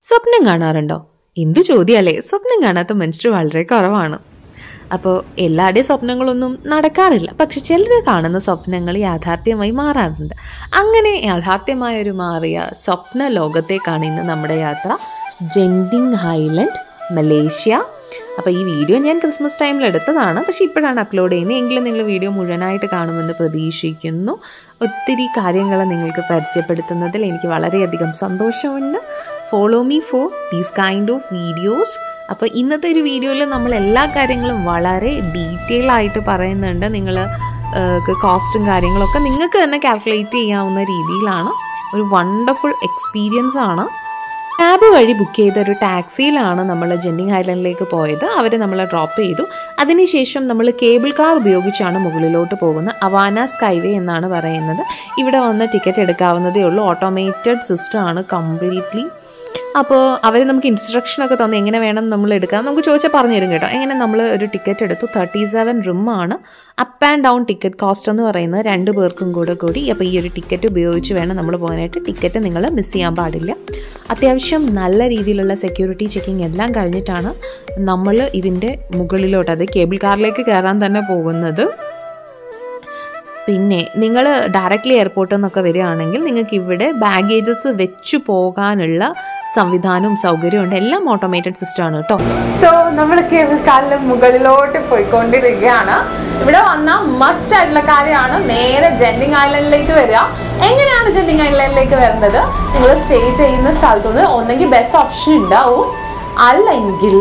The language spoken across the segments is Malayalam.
സ്വപ്നം കാണാറുണ്ടോ എന്തു ചോദ്യമല്ലേ സ്വപ്നം കാണാത്ത മനുഷ്യർ വളരെ കുറവാണ് അപ്പോൾ എല്ലാവരുടെയും സ്വപ്നങ്ങളൊന്നും നടക്കാറില്ല പക്ഷെ ചിലർ കാണുന്ന സ്വപ്നങ്ങൾ യാഥാർത്ഥ്യമായി മാറാറുണ്ട് അങ്ങനെ യാഥാർത്ഥ്യമായ ഒരു മാറിയ സ്വപ്ന ലോകത്തേക്കാണ് ഇന്ന് നമ്മുടെ യാത്ര ജെൻഡിങ് ഹൈലൻഡ് മലേഷ്യ അപ്പോൾ ഈ വീഡിയോ ഞാൻ ക്രിസ്മസ് ടൈമിൽ എടുത്തതാണ് പക്ഷേ ഇപ്പോഴാണ് അപ്ലോഡ് ചെയ്യുന്നത് എങ്കിലും നിങ്ങൾ വീഡിയോ മുഴുവനായിട്ട് കാണുമെന്ന് പ്രതീക്ഷിക്കുന്നു ഒത്തിരി കാര്യങ്ങൾ നിങ്ങൾക്ക് പരിചയപ്പെടുത്തുന്നതിൽ എനിക്ക് വളരെയധികം സന്തോഷമുണ്ട് follow me for these kind of videos അപ്പോൾ ഇന്നത്തെ ഒരു വീഡിയോയിൽ നമ്മൾ എല്ലാ കാര്യങ്ങളും വളരെ ഡീറ്റെയിൽ ആയിട്ട് പറയുന്നുണ്ട് നിങ്ങൾ കോസ്റ്റും കാര്യങ്ങളൊക്കെ നിങ്ങൾക്ക് തന്നെ കാൽക്കുലേറ്റ് ചെയ്യാവുന്ന രീതിയിലാണ് ഒരു വണ്ടർഫുൾ എക്സ്പീരിയൻസ് ആണ് ക്യാബ് വഴി ബുക്ക് ചെയ്ത ഒരു ടാക്സിയിലാണ് നമ്മൾ ജെൻഡിങ് ഐലൻഡിലേക്ക് പോയത് അവർ നമ്മളെ ഡ്രോപ്പ് ചെയ്തു അതിനുശേഷം നമ്മൾ കേബിൾ കാർ ഉപയോഗിച്ചാണ് മുകളിലോട്ട് പോകുന്നത് അവാന സ്കൈവേ എന്നാണ് പറയുന്നത് ഇവിടെ വന്ന് ടിക്കറ്റ് എടുക്കാവുന്നതേ ഉള്ളൂ ഓട്ടോമേറ്റഡ് സിസ്റ്റം ആണ് കംപ്ലീറ്റ്ലി അപ്പോൾ അവർ നമുക്ക് ഇൻസ്ട്രക്ഷനൊക്കെ തന്നു എങ്ങനെ വേണം നമ്മൾ എടുക്കാം നമുക്ക് ചോദിച്ചാൽ പറഞ്ഞു തരും കേട്ടോ എങ്ങനെ നമ്മൾ ഒരു ടിക്കറ്റ് എടുത്തു തേർട്ടി സെവൻ ആണ് up and down ticket cost എന്ന് പറയുന്നത് രണ്ട് പേർക്കും കൂടെ കൂടി അപ്പോൾ ഈ ഒരു ടിക്കറ്റ് ഉപയോഗിച്ച് വേണം നമ്മൾ പോകാനായിട്ട് ടിക്കറ്റ് നിങ്ങൾ മിസ് ചെയ്യാൻ പാടില്ല അത്യാവശ്യം നല്ല രീതിയിലുള്ള സെക്യൂരിറ്റി ചെക്കിംഗ് എല്ലാം കഴിഞ്ഞിട്ടാണ് നമ്മൾ ഇതിൻ്റെ മുകളിലോട്ട് അത് കേബിൾ കാറിലേക്ക് കയറാൻ തന്നെ പോകുന്നത് പിന്നെ നിങ്ങൾ ഡയറക്റ്റ്ലി എയർപോർട്ടിൽ നിന്നൊക്കെ വരികയാണെങ്കിൽ നിങ്ങൾക്ക് ഇവിടെ ബാഗേജസ് വെച്ചു പോകാനുള്ള സംവിധാനവും സൗകര്യവും ഉണ്ട് എല്ലാം ഓട്ടോമേറ്റഡ് സിസ്റ്റം ആണ് കേട്ടോ സോ നമ്മൾ കേബിൾ കാറിന്റെ മുകളിലോട്ട് പോയിക്കൊണ്ടിരിക്കുകയാണ് ഇവിടെ വന്ന മസ്റ്റ് ആയിട്ടുള്ള കാര്യമാണ് നേരെ ജെൻഡിങ് ഐലൻഡിലേക്ക് വരിക എങ്ങനെയാണ് ജെൻഡിങ് ഐലൻഡിലേക്ക് വരുന്നത് നിങ്ങൾ സ്റ്റേ ചെയ്യുന്ന സ്ഥലത്തു നിന്ന് ഒന്നെങ്കിൽ ബെസ്റ്റ് ഓപ്ഷൻ ഉണ്ടാവും അല്ലെങ്കിൽ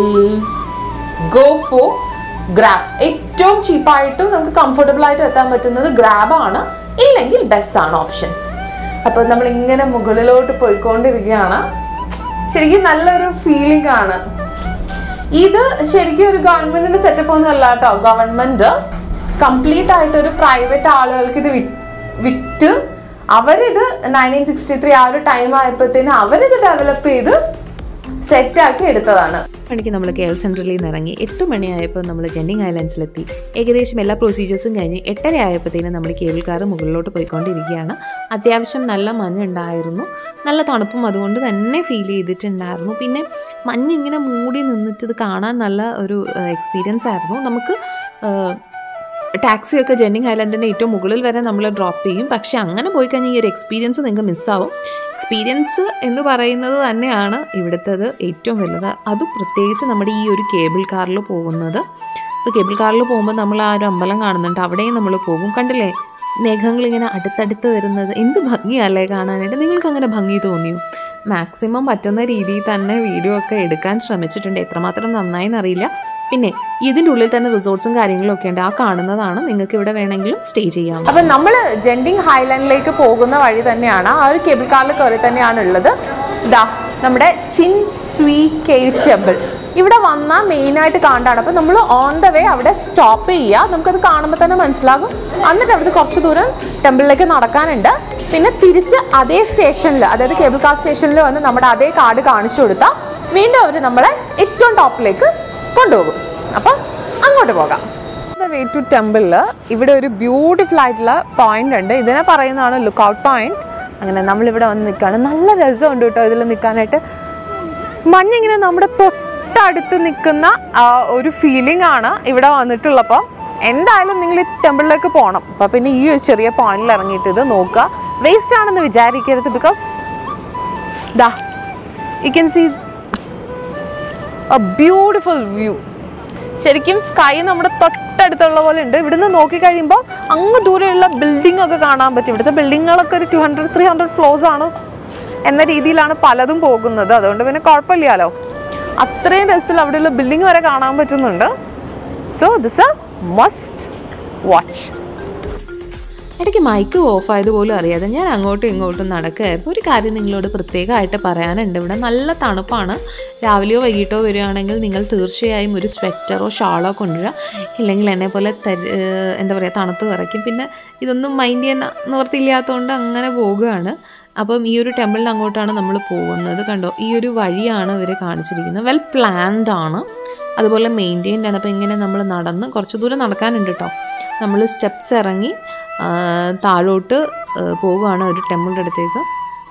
ഗോ ഫോർ ഗ്രാബ് ഏറ്റവും ചീപ്പായിട്ടും നമുക്ക് കംഫർട്ടബിൾ ആയിട്ട് എത്താൻ പറ്റുന്നത് ഗ്രാബ് ആണ് ഇല്ലെങ്കിൽ ബസ് ആണ് ഓപ്ഷൻ അപ്പോൾ നമ്മൾ ഇങ്ങനെ മുകളിലോട്ട് പോയിക്കൊണ്ടിരിക്കുകയാണ് ശരിക്കും നല്ലൊരു ഫീലിംഗ് ആണ് ഇത് ശരിക്കും ഒരു ഗവൺമെന്റിന്റെ സെറ്റപ്പ് ഒന്നും അല്ല കേട്ടോ ഗവൺമെന്റ് കംപ്ലീറ്റ് ആയിട്ട് ഒരു പ്രൈവറ്റ് ആളുകൾക്ക് ഇത് വി- വിറ്റ് അവരിത് നയൻറ്റീൻ സിക്സ്റ്റി ത്രീ ആ ഒരു ടൈം ആയപ്പോഴത്തേന് അവരിത് ഡെവലപ്പ് ചെയ്ത് സെറ്റാക്കി എടുത്തതാണ് മണിക്ക് നമ്മൾ കെ എൽ സെൻട്രലിൽ നിന്ന് ഇറങ്ങി എട്ട് മണിയായപ്പോൾ നമ്മൾ ജെൻഡിങ് ഐലൻഡ്സിലെത്തി ഏകദേശം എല്ലാ പ്രൊസീജിയേഴ്സും കഴിഞ്ഞ് എട്ടര ആയപ്പോഴത്തേനും നമ്മൾ കേബിൾ കാർ മുകളിലോട്ട് പോയിക്കൊണ്ടിരിക്കുകയാണ് അത്യാവശ്യം നല്ല മഞ്ഞുണ്ടായിരുന്നു നല്ല തണുപ്പും അതുകൊണ്ട് തന്നെ ഫീൽ ചെയ്തിട്ടുണ്ടായിരുന്നു പിന്നെ മഞ്ഞ് ഇങ്ങനെ മൂടി നിന്നിട്ട് ഇത് കാണാൻ നല്ല ഒരു എക്സ്പീരിയൻസ് ആയിരുന്നു നമുക്ക് ടാക്സിയൊക്കെ ജെന്നിങ് ഐലൻഡിൻ്റെ ഏറ്റവും മുകളിൽ വരെ നമ്മൾ ഡ്രോപ്പ് ചെയ്യും പക്ഷെ അങ്ങനെ പോയി കഴിഞ്ഞാൽ ഈ ഒരു എക്സ്പീരിയൻസ് നിങ്ങൾക്ക് മിസ്സാവും എക്സ്പീരിയൻസ് എന്ന് പറയുന്നത് തന്നെയാണ് ഇവിടുത്തത് ഏറ്റവും വലുത് അതും പ്രത്യേകിച്ച് നമ്മുടെ ഈ ഒരു കേബിൾ കാറിൽ പോകുന്നത് ഇപ്പോൾ കേബിൾ കാറിൽ പോകുമ്പോൾ നമ്മൾ ആ ഒരു അമ്പലം കാണുന്നുണ്ട് അവിടെയും നമ്മൾ പോകും കണ്ടില്ലേ മേഘങ്ങൾ ഇങ്ങനെ അടുത്തടുത്ത് വരുന്നത് എന്ത് ഭംഗിയല്ലേ കാണാനായിട്ട് നിങ്ങൾക്ക് അങ്ങനെ ഭംഗി തോന്നിയോ മാക്സിമം പറ്റുന്ന രീതിയിൽ തന്നെ വീഡിയോ ഒക്കെ എടുക്കാൻ ശ്രമിച്ചിട്ടുണ്ട് എത്രമാത്രം നന്നായി എന്നറിയില്ല പിന്നെ ഇതിൻ്റെ ഉള്ളിൽ തന്നെ റിസോർട്ട്സും കാര്യങ്ങളും ഒക്കെ ഉണ്ട് ആ കാണുന്നതാണ് നിങ്ങൾക്ക് ഇവിടെ വേണമെങ്കിലും സ്റ്റേ ചെയ്യാം അപ്പൊ നമ്മൾ ജെൻഡിങ് ഹൈലൻഡിലേക്ക് പോകുന്ന വഴി തന്നെയാണ് ആ ഒരു കേബിൾ കാറിൽ കയറി തന്നെയാണ് ഉള്ളത് ദാ നമ്മുടെ ചിൻ സ്വീ കേവ് ടെമ്പിൾ ഇവിടെ വന്നാൽ മെയിനായിട്ട് കാണാണ് അപ്പോൾ നമ്മൾ ഓൺ ദ വേ അവിടെ സ്റ്റോപ്പ് ചെയ്യുക നമുക്കത് കാണുമ്പോൾ തന്നെ മനസ്സിലാകും എന്നിട്ട് അവിടുന്ന് കുറച്ച് ദൂരം ടെമ്പിളിലേക്ക് നടക്കാനുണ്ട് പിന്നെ തിരിച്ച് അതേ സ്റ്റേഷനിൽ അതായത് കേബിൾ കാർ സ്റ്റേഷനിൽ വന്ന് നമ്മുടെ അതേ കാർഡ് കാണിച്ചു കൊടുത്താൽ വീണ്ടും അവർ നമ്മളെ ഏറ്റവും ടോപ്പിലേക്ക് കൊണ്ടുപോകും അപ്പം അങ്ങോട്ട് പോകാം വേ ടു ടെമ്പിളിൽ ഇവിടെ ഒരു ബ്യൂട്ടിഫുൾ ആയിട്ടുള്ള പോയിന്റ് ഉണ്ട് ഇതിനെ പറയുന്നതാണ് ലുക്ക് ഔട്ട് പോയിന്റ് അങ്ങനെ നമ്മളിവിടെ വന്ന് നിൽക്കുകയാണ് നല്ല രസമുണ്ട് കേട്ടോ ഇതിൽ നിൽക്കാനായിട്ട് മഞ്ഞിങ്ങനെ നമ്മുടെ തൊട്ടടുത്ത് നിൽക്കുന്ന ആ ഒരു ഫീലിംഗ് ആണ് ഇവിടെ വന്നിട്ടുള്ളപ്പോൾ എന്തായാലും നിങ്ങൾ ഈ ടെമ്പിളിലേക്ക് പോകണം അപ്പോൾ പിന്നെ ഈ ഒരു ചെറിയ പോയിന്റിൽ ഇറങ്ങിയിട്ട് ഇത് നോക്കുക വേസ്റ്റ് ആണെന്ന് വിചാരിക്കരുത് ബിക്കോസ് ദാ you can see a beautiful view ശരിക്കും സ്കൈ നമ്മുടെ തൊട്ടടുത്തുള്ള പോലെ ഉണ്ട് ഇവിടുന്ന് നോക്കിക്കഴിയുമ്പോൾ അങ്ങ് ദൂരെയുള്ള ബിൽഡിംഗ് ഒക്കെ കാണാൻ പറ്റും ഇവിടുത്തെ ബിൽഡിങ്ങുകളൊക്കെ ഒരു two hundred three hundred floors ആണ് എന്ന രീതിയിലാണ് പലതും പോകുന്നത് അതുകൊണ്ട് പിന്നെ കുഴപ്പമില്ലല്ലോ അത്രയും രസത്തിൽ അവിടെയുള്ള ബിൽഡിംഗ് വരെ കാണാൻ പറ്റുന്നുണ്ട് so this a must watch ഇടയ്ക്ക് മൈക്ക് ഓഫ് ആയതുപോലും അറിയാതെ ഞാൻ അങ്ങോട്ടും ഇങ്ങോട്ടും നടക്കുകയായിരുന്നു ഒരു കാര്യം നിങ്ങളോട് പ്രത്യേകമായിട്ട് പറയാനുണ്ട് ഇവിടെ നല്ല തണുപ്പാണ് രാവിലെയോ വൈകിട്ടോ വരികയാണെങ്കിൽ നിങ്ങൾ തീർച്ചയായും ഒരു സ്വെറ്ററോ ഷാളോ കൊണ്ടുവരിക ഇല്ലെങ്കിൽ എന്നെ പോലെ തരി ഏഹ് എന്താ പറയുക തണുത്ത് വിറയ്ക്കും പിന്നെ ഇതൊന്നും മൈൻഡ് ചെയ്യാൻ നിവർത്തിയില്ലാത്തതുകൊണ്ട് അങ്ങനെ പോകുകയാണ് അപ്പം ഈ ഒരു ടെമ്പിളിന് അങ്ങോട്ടാണ് നമ്മൾ പോകുന്നത് കണ്ടോ ഈ ഒരു വഴിയാണ് ഇവർ കാണിച്ചിരിക്കുന്നത് വെൽ പ്ലാൻഡ് ആണ് അതുപോലെ മെയിൻറ്റെയിൻഡ് ആണ് അപ്പോൾ ഇങ്ങനെ നമ്മൾ നടന്ന് കുറച്ച് ദൂരം നടക്കാനുണ്ട് കേട്ടോ നമ്മൾ സ്റ്റെപ്സ് ഇറങ്ങി ആ, താഴോട്ട് ആ, പോവുകയാണ് ഒരു ടെമ്പിളിൻ്റെ അടുത്തേക്ക്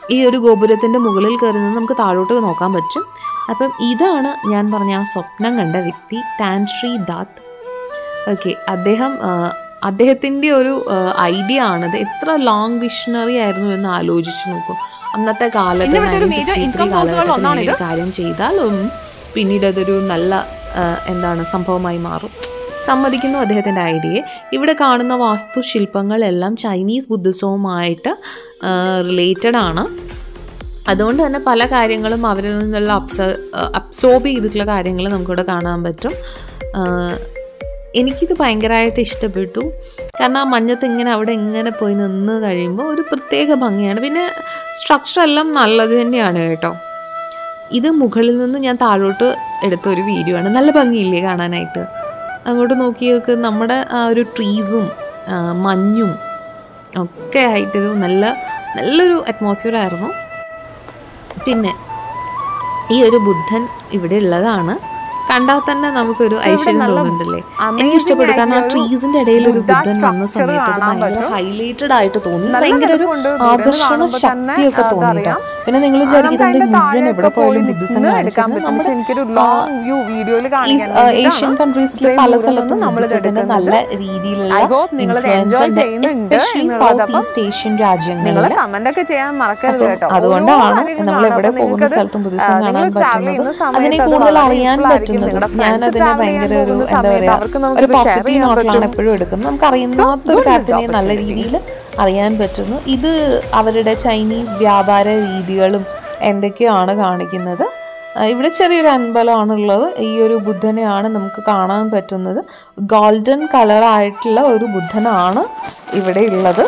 ഈ ഒരു ഗോപുരത്തിൻ്റെ മുകളിൽ കയറി നിന്ന് നമുക്ക് താഴോട്ട് നോക്കാൻ പറ്റും അപ്പം ഇതാണ് ഞാൻ പറഞ്ഞ ആ സ്വപ്നം കണ്ട വ്യക്തി ടാൻശ്രീ ദാത്ത് ഓക്കെ അദ്ദേഹം ആ, അദ്ദേഹത്തിൻ്റെ ഒരു ഐഡിയ ആണത് എത്ര ലോങ് വിഷണറി ആയിരുന്നു എന്ന് ആലോചിച്ച് നോക്കും അന്നത്തെ കാലത്ത് പിന്നെ ഇവിടുത്തെ ഒരു 1963 major income source കളിൽ കാലഘട്ടത്തിൽ ഒന്നാണിത്. ഇങ്ങനെ ഒരു കാര്യം ചെയ്താൽ ഉം, പിന്നീട് അതൊരു നല്ല ആ, എന്താണ് സംഭവമായി മാറും സമ്മതിക്കുന്നു അദ്ദേഹത്തിൻ്റെ ഐഡിയയെ ഇവിടെ കാണുന്ന വാസ്തുശില്പങ്ങളെല്ലാം ചൈനീസ് ബുദ്ധിസവുമായിട്ട് റിലേറ്റഡ് ആണ് അതുകൊണ്ട് തന്നെ പല കാര്യങ്ങളും അവരിൽ നിന്നുള്ള അബ്സ അബ്സോർബ് ചെയ്തിട്ടുള്ള കാര്യങ്ങൾ നമുക്കിവിടെ കാണാൻ പറ്റും ആ, എനിക്കിത് ഭയങ്കരമായിട്ട് ഇഷ്ടപ്പെട്ടു കാരണം ആ മഞ്ഞത്ത് ഇങ്ങനെ അവിടെ ഇങ്ങനെ പോയി നിന്ന് കഴിയുമ്പോൾ ഒരു പ്രത്യേക ഭംഗിയാണ് പിന്നെ സ്ട്രക്ചർ എല്ലാം നല്ലത് തന്നെയാണ് കേട്ടോ ഇത് മുകളിൽ നിന്ന് ഞാൻ താഴോട്ട് എടുത്ത ഒരു വീഡിയോ ആണ് നല്ല ഭംഗിയില്ലേ കാണാനായിട്ട് അങ്ങോട്ട് നോക്കി നോക്ക് നമ്മുടെ ആ ഒരു ട്രീസും മഞ്ഞും ഒക്കെ ആയിട്ടൊരു നല്ല നല്ലൊരു അറ്റ്മോസ്ഫിയർ ആയിരുന്നു പിന്നെ ഈ ഒരു ബുദ്ധൻ ഇവിടെ ഉള്ളതാണ് കണ്ടാൽ തന്നെ നമുക്കൊരു So, ഇവിടെ ഐശ്വര്യം നല്ല തോന്നുന്നുണ്ടല്ലേ amazing എനിക്ക് ഇഷ്ടപ്പെട്ടു കാരണം ആ ആയിട്ടുള്ള ഒരു ട്രീസിന്റെ ഇടയിൽ ഒരു ബുദ്ധ ബുദ്ധൻ വന്ന structure സമയത്ത് അത് കാണാൻ ഭയങ്കര പറ്റും. ഹൈലൈറ്റഡ് ആയിട്ട് തോന്നി നല്ല ഭയങ്കര ഒരു വലുപ്പമുണ്ട്. ദൂരെ നിന്ന് ആകർഷണ കാണുമ്പോൾ തന്നെ ശക്തിയൊക്കെ അതറിയാം. തോന്നി കേട്ടോ. പിന്നെ നിങ്ങൾ നമുക്ക് വിചാരിക്കുന്നത് അതിന്റെ മുഴുവൻ താഴെയൊക്കെ എവിടെ പോയി പോയാലും ബുദ്ധിസം നിന്ന് എടുക്കാൻ പറ്റും പക്ഷെ എനിക്കൊരു ലോങ് വ്യൂ വീഡിയോയിൽ കാണിക്കാൻ ഏഷ്യൻ കൺട്രീസിൽ പല സ്ഥലത്തും ബുദ്ധിസത്തിന്റെ നല്ല രീതിയിലുള്ള I hope നിങ്ങൾ ഇത് influence enjoy ഉണ്ട്. ചെയ്യുന്നുണ്ട് Especially എന്നുള്ളത് South East Asian നിങ്ങൾ രാജ്യങ്ങളിൽ കമന്റ് ഒക്കെ ചെയ്യാൻ മറക്കരുത് അപ്പം കേട്ടോ അതുകൊണ്ടാണ് ഓരോ കാര്യങ്ങളും നമ്മൾ എവിടെ കാണുമ്പോൾ പോകുന്ന നിങ്ങൾക്കത്, സ്ഥലത്തും ബുദ്ധിസം ആ, കാണാൻ നിങ്ങൾ travel ചെയ്യുന്ന പറ്റുന്നത് സമയത്ത് അതിനെ അത് കൂടുതൽ വളരെ അറിയാൻ useful ആയിരിക്കും. പറ്റുന്നത് നിങ്ങളുടെ ഞാൻ friends അതിനെ travel ഭയങ്കര ചെയ്യാൻ ഒരു പോകുന്ന എന്താ സമയത്ത് പറയാ അവർക്ക് ഒരു നമുക്കിത് share പോസിറ്റീവ് ചെയ്യാൻ നോട്ടിലാണ് പറ്റും. എപ്പോഴും എടുക്കുന്നത് നമുക്ക് അറിയാത്ത ഒരു good is the കാര്യത്തിനെ നല്ല opportunity. രീതിയിൽ അറിയാൻ പറ്റുന്നു ഇത് അവരുടെ ചൈനീസ് വ്യാപാര രീതികളും എന്തൊക്കെയാണ് കാണിക്കുന്നത് ആ, ഇവിടെ ചെറിയൊരു അമ്പലമാണുള്ളത് ഈ ഒരു ബുദ്ധനെയാണ് നമുക്ക് കാണാൻ പറ്റുന്നത് ഗോൾഡൻ കളറായിട്ടുള്ള ഒരു ബുദ്ധനാണ് ഇവിടെ ഉള്ളത്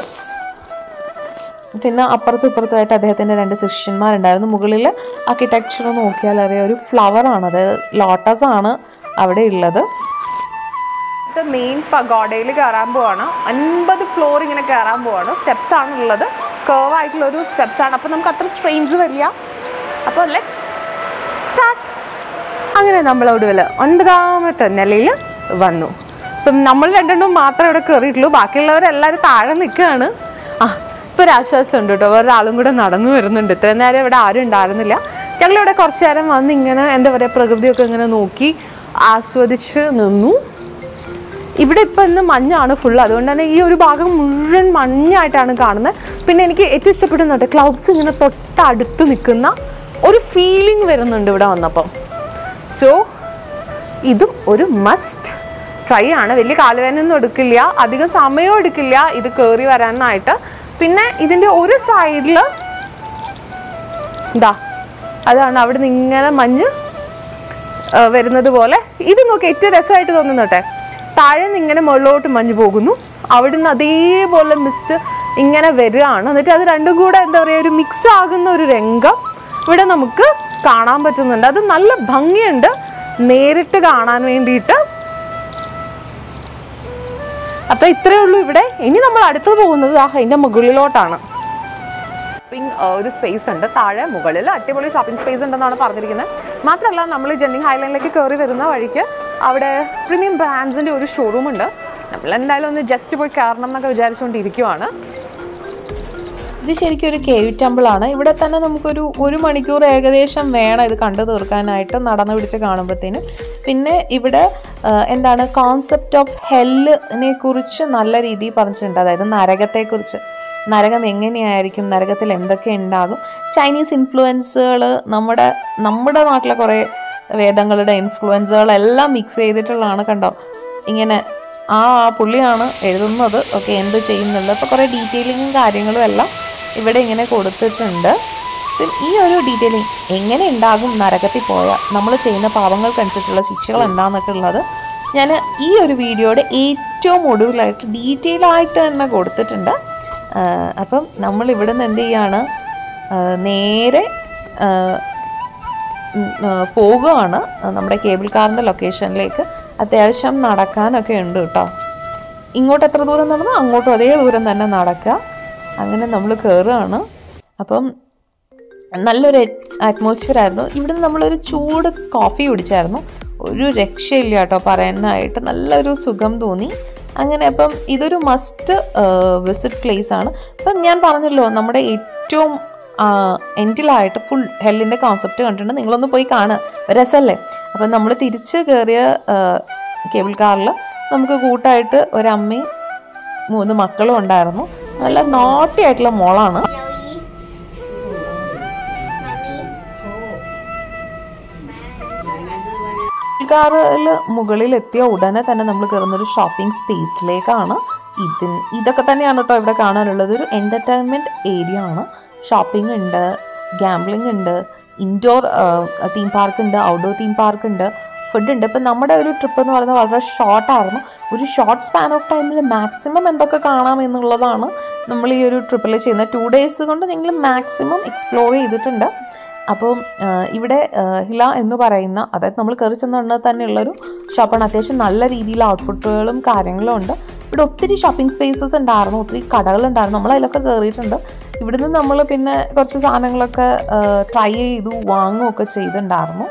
പിന്നെ അപ്പുറത്തും ഇപ്പുറത്തുമായിട്ട് അദ്ദേഹത്തിൻ്റെ രണ്ട് ശിഷ്യന്മാരുണ്ടായിരുന്നു മുകളിൽ ആർക്കിടെക്ചർ നോക്കിയാൽ അറിയാം ഒരു ഫ്ലവർ ആണ് അതായത് ലോട്ടസ് ആണ് അവിടെ ഉള്ളത് മെയിൻ പഗോഡയിൽ കയറാൻ പോവാണ് അൻപത് ഫ്ലോർ ഇങ്ങനെ കയറാൻ പോവാണ് സ്റ്റെപ്സ് ആണ് ഉള്ളത് കേർവ് ആയിട്ടുള്ള ഒരു സ്റ്റെപ്സ് ആണ് അപ്പോൾ നമുക്ക് അത്ര സ്ട്രെയിൻസ് വരില്ല അപ്പോൾ ലെറ്റ്സ് സ്റ്റാർട്ട് അങ്ങനെ നമ്മൾ ഒടുവിൽ ഒൻപതാമത്തെ നിലയിൽ വന്നു ഇപ്പം നമ്മൾ രണ്ടെണ്ണം മാത്രമേ ഇവിടെ കയറിയിട്ടുള്ളൂ ബാക്കിയുള്ളവരെല്ലാവരും താഴെ നിൽക്കുകയാണ് ആ ഇപ്പോൾ ഒരു ആശ്വാസം ഉണ്ട് കേട്ടോ വേറൊരാളും കൂടെ നടന്നു വരുന്നുണ്ട് ഇത്രയും നേരം ഇവിടെ ആരും ഉണ്ടായിരുന്നില്ല ഞങ്ങളിവിടെ കുറച്ച് നേരം വന്ന് ഇങ്ങനെ എന്താ പറയുക പ്രകൃതിയൊക്കെ ഇങ്ങനെ നോക്കി ആസ്വദിച്ച് നിന്നു ഇവിടെ ഇപ്പം ഇന്ന് മഞ്ഞാണ് ഫുൾ അതുകൊണ്ട് തന്നെ ഈ ഒരു ഭാഗം മുഴുവൻ മഞ്ഞായിട്ടാണ് കാണുന്നത് പിന്നെ എനിക്ക് ഏറ്റവും ഇഷ്ടപ്പെടുന്നുണ്ട് ക്ലൗഡ്സ് ഇങ്ങനെ തൊട്ടടുത്ത് നിൽക്കുന്ന ഒരു ഫീലിംഗ് വരുന്നുണ്ട് ഇവിടെ വന്നപ്പം സോ ഇതും ഒരു മസ്റ്റ് ട്രൈ ആണ് വലിയ കാലുവേനൊന്നും എടുക്കില്ല അധികം സമയവും എടുക്കില്ല ഇത് കയറി വരാനായിട്ട് പിന്നെ ഇതിൻ്റെ ഒരു സൈഡിൽ ഇതാ അതാണ് അവിടെ നിന്ന് ഇങ്ങനെ മഞ്ഞ് ആ, വരുന്നത് പോലെ ഇത് നോക്കി ഏറ്റവും രസമായിട്ട് തോന്നുന്നോട്ടെ താഴെ നിന്ന് ഇങ്ങനെ മുകളിലോട്ട് മഞ്ഞ് പോകുന്നു അവിടെ നിന്ന് അതേപോലെ മിസ്റ്റ് ഇങ്ങനെ വരികയാണ് എന്നിട്ട് അത് രണ്ടും കൂടെ എന്താ പറയുക ഒരു മിക്സ് ആകുന്ന ഒരു രംഗം ഇവിടെ നമുക്ക് കാണാൻ പറ്റുന്നുണ്ട് അത് നല്ല ഭംഗിയുണ്ട് നേരിട്ട് കാണാൻ വേണ്ടിയിട്ട് അപ്പൊ ഇത്രയേ ഉള്ളൂ ഇവിടെ ഇനി നമ്മൾ അടുത്ത് പോകുന്നത് ആ അതിന്റെ മുകളിലോട്ടാണ് ഷോപ്പിംഗ് ഒരു സ്പേസ് ഉണ്ട് താഴെ മുകളിൽ അടിപൊളി ഷോപ്പിംഗ് സ്പേസ് ഉണ്ടെന്നാണ് പറഞ്ഞിരിക്കുന്നത് മാത്രമല്ല നമ്മൾ ജെന്നിങ് ഹൈലൻഡിലേക്ക് കയറി വരുന്ന വഴിക്ക് അവിടെ പ്രീമിയം ബ്രാൻഡ്സിൻ്റെ ഒരു ഷോറൂം ഉണ്ട് നമ്മൾ എന്തായാലും ഒന്ന് ജസ്റ്റ് പോയി കയറണം എന്നൊക്കെ വിചാരിച്ചുകൊണ്ടിരിക്കുവാണ് ഇത് ശരിക്കും ഒരു കേവ് ടെമ്പിൾ ആണ് ഇവിടെ തന്നെ നമുക്കൊരു ഒരു മണിക്കൂർ ഏകദേശം വേണം ഇത് കണ്ടു തീർക്കാനായിട്ട് നടന്നു പിടിച്ച് കാണുമ്പോഴത്തേനും പിന്നെ ഇവിടെ ആ, എന്താണ് കോൺസെപ്റ്റ് ഓഫ് ഹെല്ലിനെ കുറിച്ച് നല്ല രീതിയിൽ പറഞ്ഞിട്ടുണ്ട് അതായത് നരകത്തെക്കുറിച്ച് നരകം എങ്ങനെയായിരിക്കും നരകത്തിൽ എന്തൊക്കെ ഉണ്ടാകും ചൈനീസ് ഇൻഫ്ലുവൻസുകൾ നമ്മുടെ നമ്മുടെ നാട്ടിലെ കുറേ വേദങ്ങളുടെ ഇൻഫ്ലുവൻസുകളെല്ലാം മിക്സ് ചെയ്തിട്ടുള്ളതാണ് കണ്ടോ ഇങ്ങനെ ആ ആ പുള്ളിയാണ് എഴുതുന്നത് ഒക്കെ എന്ത് ചെയ്യുന്നുണ്ട് അപ്പോൾ കുറേ ഡീറ്റെയിലിങ്ങും കാര്യങ്ങളും എല്ലാം ഇവിടെ ഇങ്ങനെ കൊടുത്തിട്ടുണ്ട് പിന്നെ ഈ ഒരു ഡീറ്റെയിലിംഗ് എങ്ങനെ ഉണ്ടാകും നരകത്തിൽ പോയാൽ നമ്മൾ ചെയ്യുന്ന പാപങ്ങൾക്കനുസരിച്ചുള്ള ശിക്ഷകൾ എന്താണെന്നൊക്കെ ഉള്ളത് ഞാൻ ഈ ഒരു വീഡിയോയുടെ ഏറ്റവും ഒടുവിലായിട്ട് ഡീറ്റെയിൽ ആയിട്ട് തന്നെ കൊടുത്തിട്ടുണ്ട് ആ, അപ്പം നമ്മൾ ഇവിടെ നിന്ന് എന്ത് ചെയ്യാണ് ആ, നേരെ ആ, ഉം, ആ, പോകുകയാണ് നമ്മുടെ കേബിൾ കാറിൻ്റെ ലൊക്കേഷനിലേക്ക് അത്യാവശ്യം നടക്കാനൊക്കെ ഉണ്ട് കേട്ടോ ഇങ്ങോട്ട് എത്ര ദൂരം നടന്നോ അങ്ങോട്ടും അതേ ദൂരം തന്നെ നടക്കുക അങ്ങനെ നമ്മൾ കയറുകയാണ് അപ്പം നല്ലൊരു അറ്റ്മോസ്ഫിയർ ആയിരുന്നു ഇവിടുന്ന് നമ്മളൊരു ചൂട് കോഫി കുടിച്ചായിരുന്നു ഒരു രക്ഷയില്ല കേട്ടോ പറയാനായിട്ട് നല്ലൊരു സുഖം തോന്നി അങ്ങനെ അപ്പം ഇതൊരു മസ്റ്റ് വിസിറ്റ് പ്ലേസ് ആണ് അപ്പം ഞാൻ പറഞ്ഞല്ലോ നമ്മുടെ ഏറ്റവും എൻഡിലായിട്ട് ഫുൾ ഹെല്ലിൻ്റെ കോൺസെപ്റ്റ് കണ്ടിട്ടുണ്ട് നിങ്ങളൊന്ന് പോയി കാണുക രസമല്ലേ അപ്പം നമ്മൾ തിരിച്ച് കയറിയ കേബിൾ കാറിൽ നമുക്ക് കൂട്ടായിട്ട് ഒരമ്മയും മൂന്ന് മക്കളും ഉണ്ടായിരുന്നു നല്ല നോട്ടി ആയിട്ടുള്ള മോളാണ് കാറിൽ മുകളിൽ എത്തിയ ഉടനെ തന്നെ നമ്മൾ കയറുന്ന ഒരു ഷോപ്പിംഗ് സ്പേസിലേക്കാണ് ഇതിന് ഇതൊക്കെ തന്നെയാണ് കേട്ടോ ഇവിടെ കാണാനുള്ളത് ഒരു എൻ്റർടൈൻമെൻറ്റ് ഏരിയ ആണ് ഷോപ്പിംഗ് ഉണ്ട് ഗാംബ്ലിംഗ് ഉണ്ട് ഇൻഡോർ തീം പാർക്ക് ഉണ്ട് ഔട്ട്ഡോർ തീം പാർക്ക് ഉണ്ട് ഫുഡ് ഉണ്ട് ഇപ്പം നമ്മുടെ ഒരു ട്രിപ്പ് എന്ന് പറയുന്നത് വളരെ ഷോർട്ടായിരുന്നു ഒരു ഷോർട്ട് സ്പാൻ ഓഫ് ടൈമിൽ മാക്സിമം എന്തൊക്കെ കാണാം എന്നുള്ളതാണ് നമ്മൾ ഈ ഒരു ട്രിപ്പിൽ ചെയ്യുന്നത് ടു ഡേയ്സ് കൊണ്ട് നിങ്ങൾ മാക്സിമം എക്സ്പ്ലോർ ചെയ്തിട്ടുണ്ട് അപ്പം ആ, ഇവിടെ ആ, ഹില എന്ന് പറയുന്ന അതായത് നമ്മൾ കയറി ചെന്ന തന്നെയുള്ളൊരു ഷോപ്പാണ് അത്യാവശ്യം നല്ല രീതിയിൽ ഔട്ട്ഫിറ്റുകളും കാര്യങ്ങളും ഉണ്ട് ഇവിടെ ഒത്തിരി ഷോപ്പിംഗ് സ്പേസസ് ഉണ്ടായിരുന്നു ഒത്തിരി കടകളുണ്ടായിരുന്നു നമ്മൾ അതിലൊക്കെ കയറിയിട്ടുണ്ട് ഇവിടുന്ന് നമ്മൾ പിന്നെ കുറച്ച് സാധനങ്ങളൊക്കെ ട്രൈ ചെയ്തു വാങ്ങുകയൊക്കെ ചെയ്തിട്ടുണ്ടായിരുന്നു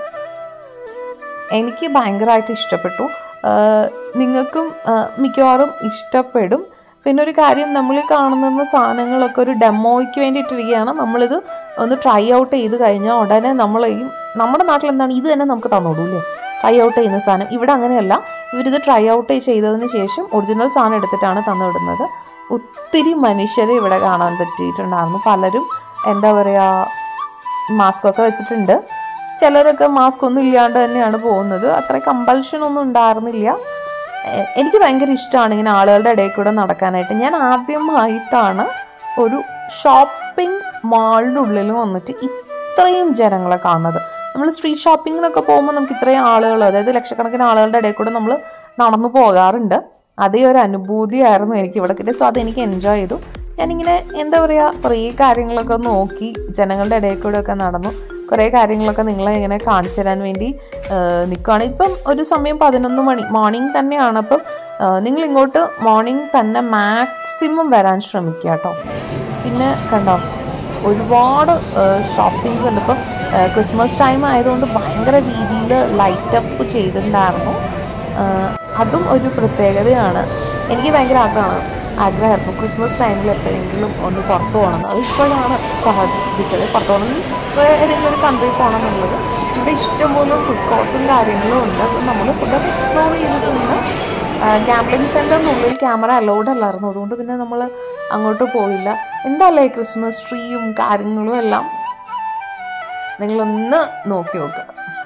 എനിക്ക് ഭയങ്കരമായിട്ട് ഇഷ്ടപ്പെട്ടു ആഹ് നിങ്ങൾക്കും ആഹ് മിക്കവാറും ഇഷ്ടപ്പെടും പിന്നെ ഒരു കാര്യം നമ്മൾ ഈ കാണുന്ന സാധനങ്ങളൊക്കെ ഒരു ഡെമോയ്ക്ക് വേണ്ടിയിട്ടിരിക്കുകയാണ് നമ്മളിത് ഒന്ന് ട്രൈ ഔട്ട് ചെയ്ത് കഴിഞ്ഞാൽ ഉടനെ നമ്മൾ ഈ നമ്മുടെ നാട്ടിൽ എന്താണ് ഇത് തന്നെ നമുക്ക് തന്നോളൂല്ലേ ട്രൈ ഔട്ട് ചെയ്യുന്ന സാധനം ഇവിടെ അങ്ങനെയല്ല ഇവരിത് ട്രൈ ഔട്ട് ചെയ്തതിന് ശേഷം ഒറിജിനൽ സാധനം എടുത്തിട്ടാണ് തന്നുവിടുന്നത് ഒത്തിരി മനുഷ്യരെ ഇവിടെ കാണാൻ പറ്റിയിട്ടുണ്ടായിരുന്നു പലരും എന്താ പറയുക മാസ്ക് ഒക്കെ വെച്ചിട്ടുണ്ട് ചിലരൊക്കെ മാസ്ക് ഒന്നും ഇല്ലാണ്ട് തന്നെയാണ് പോകുന്നത് അത്ര കമ്പൽഷൻ ഒന്നും ഉണ്ടായിരുന്നില്ല എ- എനിക്ക് ഭയങ്കര ഇഷ്ടമാണ് ഇങ്ങനെ ആളുകളുടെ ഇടയിൽ കൂടെ നടക്കാനായിട്ട് ഞാൻ ആദ്യമായിട്ടാണ് ഒരു ഷോപ്പിംഗ് മാളിൻ്റെ ഉള്ളിൽ വന്നിട്ട് ഇത്രയും ജനങ്ങളെ കാണുന്നത് നമ്മൾ സ്ട്രീറ്റ് ഷോപ്പിങ്ങിനൊക്കെ പോകുമ്പോൾ നമുക്ക് ഇത്രയും ആളുകൾ അതായത് ലക്ഷക്കണക്കിന് ആളുകളുടെ ഇടയിൽ കൂടെ നമ്മൾ നടന്നു പോകാറുണ്ട് അതേ ഒരു അനുഭൂതിയായിരുന്നു എനിക്ക് ഇവിടെ കിട്ടിയത് സോ അത് എനിക്ക് എൻജോയ് ചെയ്തു ഞാനിങ്ങനെ എന്താ പറയുക കുറേ കാര്യങ്ങളൊക്കെ നോക്കി ജനങ്ങളുടെ ഇടയിൽ കൂടെ ഒക്കെ നടന്നു കുറേ കാര്യങ്ങളൊക്കെ നിങ്ങളെ ഇങ്ങനെ കാണിച്ചു തരാൻ വേണ്ടി നിൽക്കുകയാണ് ഇപ്പം ഒരു സമയം പതിനൊന്ന് മണി മോർണിംഗ് തന്നെയാണ് അപ്പം നിങ്ങൾ ഇങ്ങോട്ട് മോർണിംഗ് തന്നെ മാക്സിമം വരാൻ ശ്രമിക്കുക കേട്ടോ പിന്നെ കണ്ടോ ഒരുപാട് ഷോപ്പിംഗ്സ് ഉണ്ട് ഇപ്പം ക്രിസ്മസ് ടൈം ആയതുകൊണ്ട് ഭയങ്കര രീതിയിൽ ലൈറ്റപ്പ് ചെയ്തിട്ടുണ്ടായിരുന്നു ആഹ് അതും ഒരു പ്രത്യേകതയാണ് എനിക്ക് ഭയങ്കര ആഗ്രഹമാണ് ആഗ്രഹമായിരുന്നു ക്രിസ്മസ് ടൈമിൽ എപ്പോഴെങ്കിലും ഒന്ന് പുറത്ത് പോകണം അത് ഇപ്പോഴാണ് സാധിച്ചത് പുറത്ത് പോകണം മീൻസ് ഏതെങ്കിലും ഒരു കൺട്രി പോകണം എന്നുള്ളത് ഇവിടെ ഇഷ്ടംപോലെ ഫുഡ് കോർട്ടും കാര്യങ്ങളും ഉണ്ട് അപ്പം നമ്മൾ ഫുഡൊക്കെ എക്സ്പ്ലോർ ചെയ്തിട്ടുണ്ട് ഗാംബ്ലിംഗ് സെൻറ്ററിനുള്ളിൽ ക്യാമറ അലൗഡ് അല്ലായിരുന്നു അതുകൊണ്ട് പിന്നെ നമ്മൾ അങ്ങോട്ട് പോയില്ല എന്താല്ലേ ക്രിസ്മസ് ട്രീയും കാര്യങ്ങളും എല്ലാം നിങ്ങളൊന്ന് നോക്കി നോക്കുക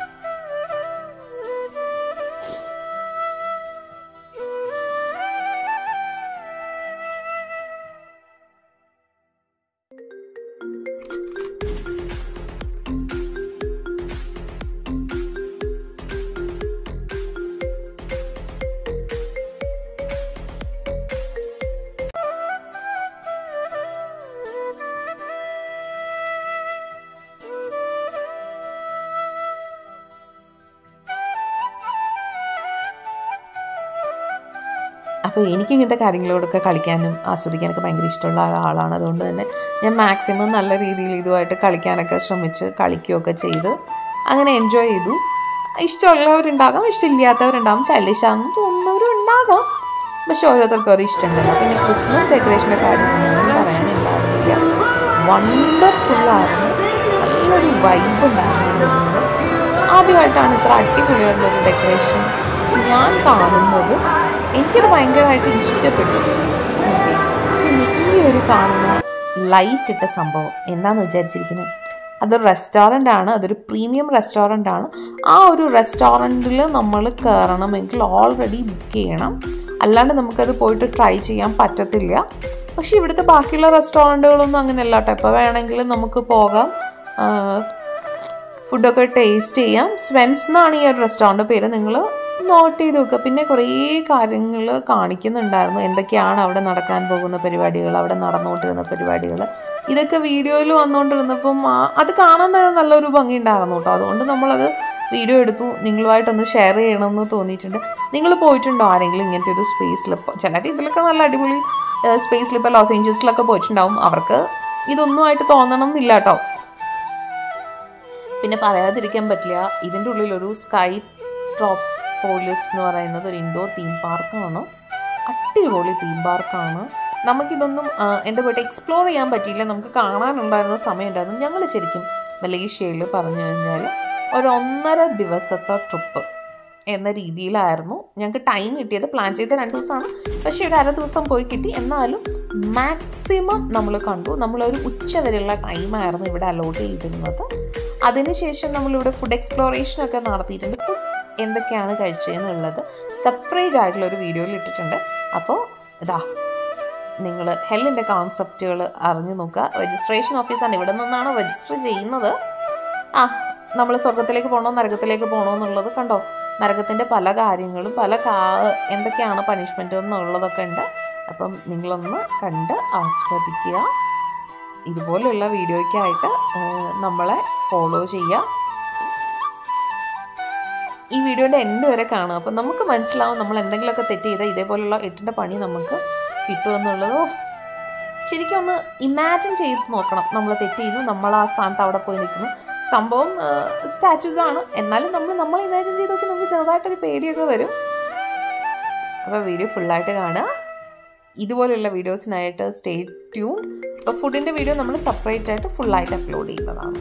അപ്പോൾ എനിക്ക് ഇങ്ങനത്തെ കാര്യങ്ങളോടൊക്കെ കളിക്കാനും ആസ്വദിക്കാനൊക്കെ ഭയങ്കര ഇഷ്ടമുള്ള ആളാണ് അതുകൊണ്ട് തന്നെ ഞാൻ മാക്സിമം നല്ല രീതിയിൽ ഇതുമായിട്ട് കളിക്കാനൊക്കെ ശ്രമിച്ച് കളിക്കുകയൊക്കെ ചെയ്ത് അങ്ങനെ എൻജോയ് ചെയ്തു ഇഷ്ടമുള്ളവരുണ്ടാകാം ഇഷ്ടമില്ലാത്തവരുണ്ടാകും ചൈൽഡിഷാണെന്ന് തോന്നുന്നവരും ഉണ്ടാകാം പക്ഷെ ഓരോരുത്തർക്കും ഓരോ ഇഷ്ടമുണ്ടല്ലോ പിന്നെ ക്രിസ്മസ് ഡെക്കറേഷൻ്റെ കാര്യം ഒന്നും പറയാനുണ്ടാവില്ല വണ്ടർഫുള്ളായിരുന്നു നല്ലൊരു വൈബ് ഉണ്ടായിരുന്നു ആദ്യമായിട്ടാണ് ഇത്ര അടിപൊളിയായിട്ടുള്ളൊരു ഡെക്കറേഷൻ ഞാൻ കാണുന്നത് എനിക്കത് ഭയങ്കരമായിട്ട് ഇഷ്ടപ്പെട്ടു Okay. പിന്നെ ഈ ഒരു കാണുന്ന ലൈറ്റ് ഇട്ട സംഭവം എന്താണെന്ന് വിചാരിച്ചിരിക്കുന്നത് അതൊരു റെസ്റ്റോറൻ്റ് ആണ് അതൊരു പ്രീമിയം റെസ്റ്റോറൻ്റ് ആണ് ആ ഒരു റെസ്റ്റോറൻറ്റിൽ നമ്മൾ കയറണമെങ്കിൽ ഓൾറെഡി ബുക്ക് ചെയ്യണം അല്ലാണ്ട് നമുക്കത് പോയിട്ട് ട്രൈ ചെയ്യാൻ പറ്റത്തില്ല പക്ഷേ ഇവിടുത്തെ ബാക്കിയുള്ള റെസ്റ്റോറൻറ്റുകളൊന്നും അങ്ങനെയല്ല കേട്ടോ എപ്പോൾ വേണമെങ്കിലും നമുക്ക് പോകാം ഫുഡൊക്കെ ടേസ്റ്റ് ചെയ്യാം സ്വെൻസ് എന്നാണ് ഈ ഒരു റെസ്റ്റോറൻറ്റ് പേര് നിങ്ങൾ നോട്ട് ചെയ്ത് വെക്കുക പിന്നെ കുറേ കാര്യങ്ങൾ കാണിക്കുന്നുണ്ടായിരുന്നു എന്തൊക്കെയാണ് അവിടെ നടക്കാൻ പോകുന്ന പരിപാടികൾ അവിടെ നടന്നുകൊണ്ടിരുന്ന പരിപാടികൾ ഇതൊക്കെ വീഡിയോയിൽ വന്നുകൊണ്ടിരുന്നപ്പം ആ- അത് കാണാൻ തന്നെ നല്ലൊരു ഭംഗി ഉണ്ടായിരുന്നു കേട്ടോ അതുകൊണ്ട് നമ്മളത് വീഡിയോ എടുത്തു നിങ്ങളുമായിട്ടൊന്ന് ഷെയർ ചെയ്യണമെന്ന് തോന്നിയിട്ടുണ്ട് നിങ്ങൾ പോയിട്ടുണ്ടോ ആരെങ്കിലും ഇങ്ങനത്തെ ഒരു സ്പേസിൽ ചിലർ ഇതിലൊക്കെ നല്ല അടിപൊളി സ്പേസിൽ ഇപ്പോൾ ലോസ് ഏഞ്ചൽസിലൊക്കെ പോയിട്ടുണ്ടാവും അവർക്ക് ഇതൊന്നും ആയിട്ട് തോന്നണം എന്നില്ല കേട്ടോ പിന്നെ പറയാതിരിക്കാൻ പറ്റില്ല ഇതിൻ്റെ ഉള്ളിൽ ഒരു സ്കൈ ട്രോപ്പ് പോളിസ് എന്ന് പറയുന്നത് ഒരു ഇൻഡോർ തീം പാർക്കാണ് അടിപൊളി തീം പാർക്കാണ് നമുക്കിതൊന്നും ആ, എന്താ പോയിട്ട് എക്സ്പ്ലോർ ചെയ്യാൻ പറ്റിയില്ല നമുക്ക് കാണാനുണ്ടായിരുന്ന സമയമുണ്ടായിരുന്നു ഞങ്ങൾ ശരിക്കും മലേഷ്യയിൽ പറഞ്ഞു കഴിഞ്ഞാൽ ഒരു ഒന്നര ദിവസത്തെ ട്രിപ്പ് എന്ന രീതിയിലായിരുന്നു ഞങ്ങൾക്ക് ടൈം കിട്ടിയത് പ്ലാൻ ചെയ്ത രണ്ട് ദിവസമാണ് പക്ഷേ ഒരു അര ദിവസം പോയി കിട്ടി എന്നാലും മാക്സിമം നമ്മൾ കണ്ടു നമ്മളൊരു ഉച്ച വരെയുള്ള ടൈമായിരുന്നു ഇവിടെ അലോട്ട് ചെയ്തിരുന്നത് അതിനുശേഷം നമ്മളിവിടെ ഫുഡ് എക്സ്പ്ലോറേഷനൊക്കെ നടത്തിയിട്ടുണ്ട് ഫുഡ് എന്തൊക്കെയാണ് കഴിച്ചതെന്നുള്ളത് സെപ്പറേറ്റ് ആയിട്ടുള്ള ഒരു വീഡിയോയിൽ ഇട്ടിട്ടുണ്ട് അപ്പോൾ ഇതാ നിങ്ങൾ ഹെല്ലിൻ്റെ കോൺസെപ്റ്റുകൾ അറിഞ്ഞു നോക്കുക രജിസ്ട്രേഷൻ ഓഫീസാണ് ഇവിടെ നിന്നാണ് രജിസ്റ്റർ ചെയ്യുന്നത് ആ നമ്മൾ സ്വർഗത്തിലേക്ക് പോകണോ നരകത്തിലേക്ക് പോകണോ എന്നുള്ളത് കണ്ടോ നരകത്തിൻ്റെ പല കാര്യങ്ങളും പല കാ എന്തൊക്കെയാണ് പണിഷ്മെൻ്റ് എന്നുള്ളതൊക്കെ ഉണ്ട് അപ്പം നിങ്ങളൊന്ന് കണ്ട് ആസ്വദിക്കുക ഇതുപോലെയുള്ള വീഡിയോയ്ക്കായിട്ട് ഏഹ്, നമ്മളെ ഫോളോ ചെയ്യുക ഈ വീഡിയോയുടെ എൻഡ് വരെ കാണുക അപ്പം നമുക്ക് മനസ്സിലാവും നമ്മൾ എന്തെങ്കിലുമൊക്കെ തെറ്റ് ചെയ്താൽ ഇതേപോലുള്ള എട്ടിൻ്റെ പണി നമുക്ക് കിട്ടുമെന്നുള്ളത് ഓ, ശരിക്കും ഒന്ന് ഇമാജിൻ ചെയ്ത് നോക്കണം നമ്മൾ തെറ്റ് ചെയ്യുന്നു നമ്മൾ ആ സ്ഥാനത്ത് അവിടെ പോയി നിൽക്കുന്നു സംഭവം സ്റ്റാച്യൂസ് ആണ് എന്നാലും നമ്മൾ നമ്മൾ ഇമാജിൻ ചെയ്ത് നോക്കി നമുക്ക് ചെറുതായിട്ടൊരു പേടിയൊക്കെ വരും അപ്പോൾ വീഡിയോ ഫുള്ളായിട്ട് കാണുക ഇതുപോലെയുള്ള വീഡിയോസിനായിട്ട് സ്റ്റേ ട്യൂൺ അപ്പോൾ ഫുഡിൻ്റെ വീഡിയോ നമ്മൾ സെപ്പറേറ്റ് ആയിട്ട് ഫുള്ളായിട്ട് അപ്ലോഡ് ചെയ്യുന്നതാണ്